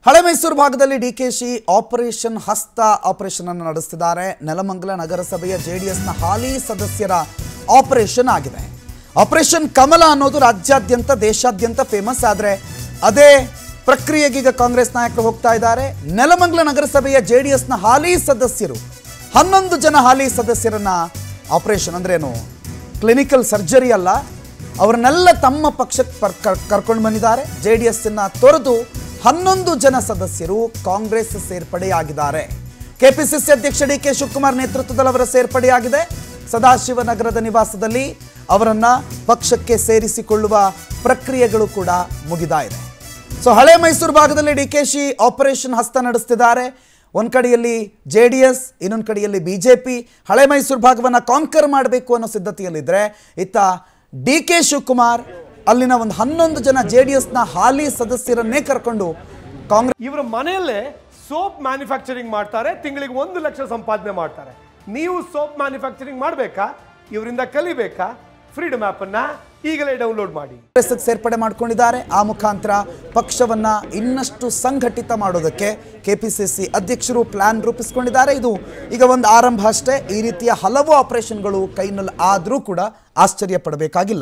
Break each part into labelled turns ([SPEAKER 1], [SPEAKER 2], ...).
[SPEAKER 1] ಹಳೆ ಮೈಸೂರು ಭಾಗದಲ್ಲಿ ಡಿಕೆಶಿ ಆಪರೇಷನ್ ಹಸ್ತ ಆಪರೇಷನ್ ಅನ್ನು ನಡೆಸ್ತಿದ್ದಾರೆ ನೆಲಮಂಗಲ ನಗರಸಭೆಯ ಜೆಡಿಎಸ್ನ ಹಾಲಿ ಸದಸ್ಯರ ಆಪರೇಷನ್ ಆಗಿದೆ ಆಪರೇಷನ್ ಕಮಲ ಅನ್ನೋದು ರಾಜ್ಯಾದ್ಯಂತ ದೇಶಾದ್ಯಂತ ಫೇಮಸ್ ಆದರೆ ಅದೇ ಪ್ರಕ್ರಿಯೆಗೆ ಈಗ ಕಾಂಗ್ರೆಸ್ ನಾಯಕರು ಹೋಗ್ತಾ ಇದ್ದಾರೆ ನೆಲಮಂಗಲ ನಗರಸಭೆಯ ಜೆಡಿಎಸ್ನ ಹಾಲಿ ಸದಸ್ಯರು ಹನ್ನೊಂದು ಜನ ಹಾಲಿ ಸದಸ್ಯರನ್ನ ಆಪರೇಷನ್ ಅಂದ್ರೇನು ಕ್ಲಿನಿಕಲ್ ಸರ್ಜರಿ ಅಲ್ಲ ಅವರನ್ನೆಲ್ಲ ತಮ್ಮ ಪಕ್ಷಕ್ಕೆ ಪರ್- ಕರ್- ಕರ್ಕೊಂಡು ಬಂದಿದ್ದಾರೆ ಜೆ ಡಿ ಎಸ್ನ ತೊರೆದು ಹನ್ನೊಂದು ಜನ ಸದಸ್ಯರು ಕಾಂಗ್ರೆಸ್ ಸೇರ್ಪಡೆಯಾಗಿದ್ದಾರೆ ಕೆಪಿಸಿಸಿ ಅಧ್ಯಕ್ಷ ಡಿ ಕೆ ಶಿವಕುಮಾರ್ ನೇತೃತ್ವದಲ್ಲಿ ಅವರ ಸೇರ್ಪಡೆಯಾಗಿದೆ ಸದಾಶಿವನಗರದ ನಿವಾಸದಲ್ಲಿ ಅವರನ್ನ ಪಕ್ಷಕ್ಕೆ ಸೇರಿಸಿಕೊಳ್ಳುವ ಪ್ರಕ್ರಿಯೆಗಳು ಕೂಡ ಮುಗಿದಾ ಇದೆ ಸೊ ಹಳೆ ಮೈಸೂರು ಭಾಗದಲ್ಲಿ ಡಿ ಕೆ ಶಿ ಆಪರೇಷನ್ ಹಸ್ತ ನಡೆಸ್ತಿದ್ದಾರೆ ಒಂದ್ ಕಡೆಯಲ್ಲಿ ಜೆ ಡಿ ಎಸ್ ಇನ್ನೊಂದು ಕಡೆಯಲ್ಲಿ ಬಿಜೆಪಿ ಹಳೆ ಮೈಸೂರು ಭಾಗವನ್ನ ಕಾಂಕರ್ ಮಾಡಬೇಕು ಅನ್ನೋ ಸಿದ್ಧತೆಯಲ್ಲಿದ್ರೆ ಇತ್ತ ಡಿ ಕೆ ಶಿವಕುಮಾರ್ ಅಲ್ಲಿನ ಒಂದು ಹನ್ನೊಂದು ಜನ ಜೆ ಡಿ ಎಸ್ನ ಹಾಲಿ ಸದಸ್ಯರನ್ನೇ ಕರ್ಕೊಂಡು ಕಾಂಗ್ರೆಸ್
[SPEAKER 2] ಇವರ ಮನೆಯಲ್ಲೇ ಸೋಪ್ ಮ್ಯಾನುಫ್ಯಾಕ್ಚರಿಂಗ್ ಮಾಡ್ತಾರೆ ತಿಂಗಳಿಗೆ ಒಂದು ಲಕ್ಷ ಸಂಪಾದನೆ ಮಾಡ್ತಾರೆ ನೀವು ಸೋಪ್ ಮ್ಯಾನುಫ್ಯಾಕ್ಚರಿಂಗ್ ಮಾಡಬೇಕಾ ಇವರಿಂದ ಕಲಿಬೇಕಾ ಫ್ರೀಡಮ್ ಆ್ಯಪನ್ನು ಈಗಲೇ ಡೌನ್ಲೋಡ್ ಮಾಡಿ
[SPEAKER 1] ಕಾಂಗ್ರೆಸ್ಗೆ ಸೇರ್ಪಡೆ ಮಾಡ್ಕೊಂಡಿದ್ದಾರೆ ಆ ಮುಖಾಂತರ ಪಕ್ಷವನ್ನ ಇನ್ನಷ್ಟು ಸಂಘಟಿತ ಮಾಡೋದಕ್ಕೆ ಕೆಪಿಸಿಸಿ ಅಧ್ಯಕ್ಷರು ಪ್ಲಾನ್ ರೂಪಿಸಿಕೊಂಡಿದ್ದಾರೆ ಇದು ಈಗ ಒಂದು ಆರಂಭ ಅಷ್ಟೇ ಈ ರೀತಿಯ ಹಲವು ಆಪರೇಷನ್ಗಳು ಕೈನಲ್ಲಿ ಆದರೂ ಕೂಡ ಆಶ್ಚರ್ಯ ಪಡಬೇಕಾಗಿಲ್ಲ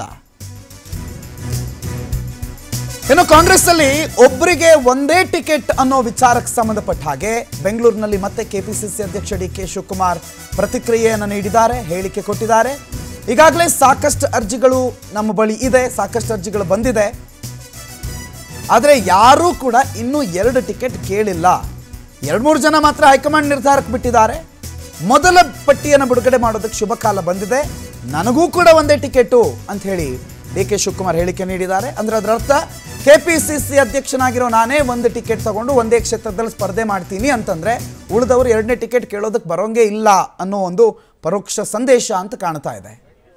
[SPEAKER 1] ಇನ್ನು ಕಾಂಗ್ರೆಸ್ ಅಲ್ಲಿ ಒಬ್ಬರಿಗೆ ಒಂದೇ ಟಿಕೆಟ್ ಅನ್ನೋ ವಿಚಾರಕ್ಕೆ ಸಂಬಂಧಪಟ್ಟ ಹಾಗೆ ಬೆಂಗಳೂರಿನಲ್ಲಿ ಮತ್ತೆ ಕೆಪಿಸಿಸಿ ಅಧ್ಯಕ್ಷ ಡಿ ಕೆ ಶಿವಕುಮಾರ್ ಪ್ರತಿಕ್ರಿಯೆಯನ್ನು ನೀಡಿದ್ದಾರೆ ಹೇಳಿಕೆ ಕೊಟ್ಟಿದ್ದಾರೆ ಈಗಾಗಲೇ ಸಾಕಷ್ಟು ಅರ್ಜಿಗಳು ನಮ್ಮ ಬಳಿ ಇದೆ ಸಾಕಷ್ಟು ಅರ್ಜಿಗಳು ಬಂದಿದೆ ಆದರೆ ಯಾರೂ ಕೂಡ ಇನ್ನೂ ಎರಡು ಟಿಕೆಟ್ ಕೇಳಿಲ್ಲ ಎರಡು ಮೂರು ಜನ ಮಾತ್ರ ಹೈಕಮಾಂಡ್ ನಿರ್ಧಾರಕ್ಕೆ ಬಿಟ್ಟಿದ್ದಾರೆ ಮೊದಲ ಪಟ್ಟಿಯನ್ನು ಬಿಡುಗಡೆ ಮಾಡೋದಕ್ಕೆ ಶುಭ ಕಾಲ ಬಂದಿದೆ ನನಗೂ ಕೂಡ ಒಂದೇ ಟಿಕೆಟು ಅಂತ ಹೇಳಿ ಡಿ ಕೆ ಶಿವಕುಮಾರ್ ಹೇಳಿಕೆ ನೀಡಿದ್ದಾರೆ ಅಂದ್ರೆ ಅದರ ಅರ್ಥ ಕೆ ಪಿ ಸಿ ಸಿ ಅಧ್ಯಕ್ಷನಾಗಿರೋ ನಾನೇ ಒಂದು ಟಿಕೆಟ್ ತಗೊಂಡು ಒಂದೇ ಕ್ಷೇತ್ರದಲ್ಲಿ ಸ್ಪರ್ಧೆ ಮಾಡ್ತೀನಿ ಅಂತಂದ್ರೆ ಉಳಿದವರು ಎರಡನೇ ಟಿಕೆಟ್ ಕೇಳೋದಕ್ಕೆ ಬರೋಂಗೇ ಇಲ್ಲ ಅನ್ನೋ ಒಂದು ಪರೋಕ್ಷ ಸಂದೇಶ ಅಂತ ಕಾಣ್ತಾ ಇದೆ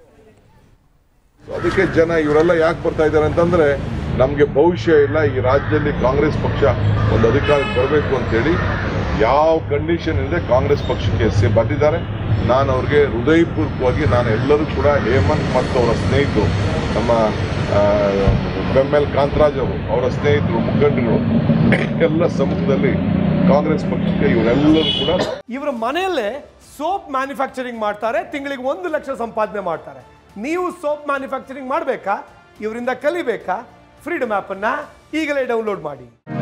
[SPEAKER 3] ಅದಕ್ಕೆ ಜನ ಇವರೆಲ್ಲ ಯಾಕೆ ಬರ್ತಾ ಇದ್ದಾರೆ ಅಂತಂದ್ರೆ ನಮಗೆ ಭವಿಷ್ಯ ಇಲ್ಲ ಈ ರಾಜ್ಯದಲ್ಲಿ ಕಾಂಗ್ರೆಸ್ ಪಕ್ಷ ಒಂದು ಅಧಿಕಾರಕ್ಕೆ ಬರಬೇಕು ಅಂತೇಳಿ ಯಾವ ಕಂಡೀಷನ್ ಇಲ್ಲದೆ ಕಾಂಗ್ರೆಸ್ ಪಕ್ಷಕ್ಕೆ ಸೇ ಬಂದಿದ್ದಾರೆ ನಾನು ಅವ್ರಿಗೆ ಹೃದಯಪೂರ್ವಕವಾಗಿ ನಾನು ಎಲ್ಲರೂ ಕೂಡ ಹೇಮಂತ್ ಮತ್ತು ಅವರ ಸ್ನೇಹಿತರು ನಮ್ಮ ಆ, ಬೆಮ್ಮೆಲ್ ಕಾಂತರಾಜ್ ಅವರು ಅವರ ಸ್ನೇಹಿತರು ಮುಖಂಡರು ಎಲ್ಲ ಸಮ್ಮುಖದಲ್ಲಿ ಕಾಂಗ್ರೆಸ್ ಪಕ್ಷಕ್ಕೆ ಇವರೆಲ್ಲರೂ ಕೂಡ
[SPEAKER 2] ಇವರ ಮನೆಯಲ್ಲೇ ಸೋಪ್ ಮ್ಯಾನುಫ್ಯಾಕ್ಚರಿಂಗ್ ಮಾಡ್ತಾರೆ ತಿಂಗಳಿಗೆ ಒಂದು ಲಕ್ಷ ಸಂಪಾದನೆ ಮಾಡ್ತಾರೆ ನೀವು ಸೋಪ್ ಮ್ಯಾನುಫ್ಯಾಕ್ಚರಿಂಗ್ ಮಾಡಬೇಕಾ ಇವರಿಂದ ಕಲಿಬೇಕಾ ಫ್ರೀಡಮ್ ಆ್ಯಪನ್ನು ಈಗಲೇ ಡೌನ್ಲೋಡ್ ಮಾಡಿ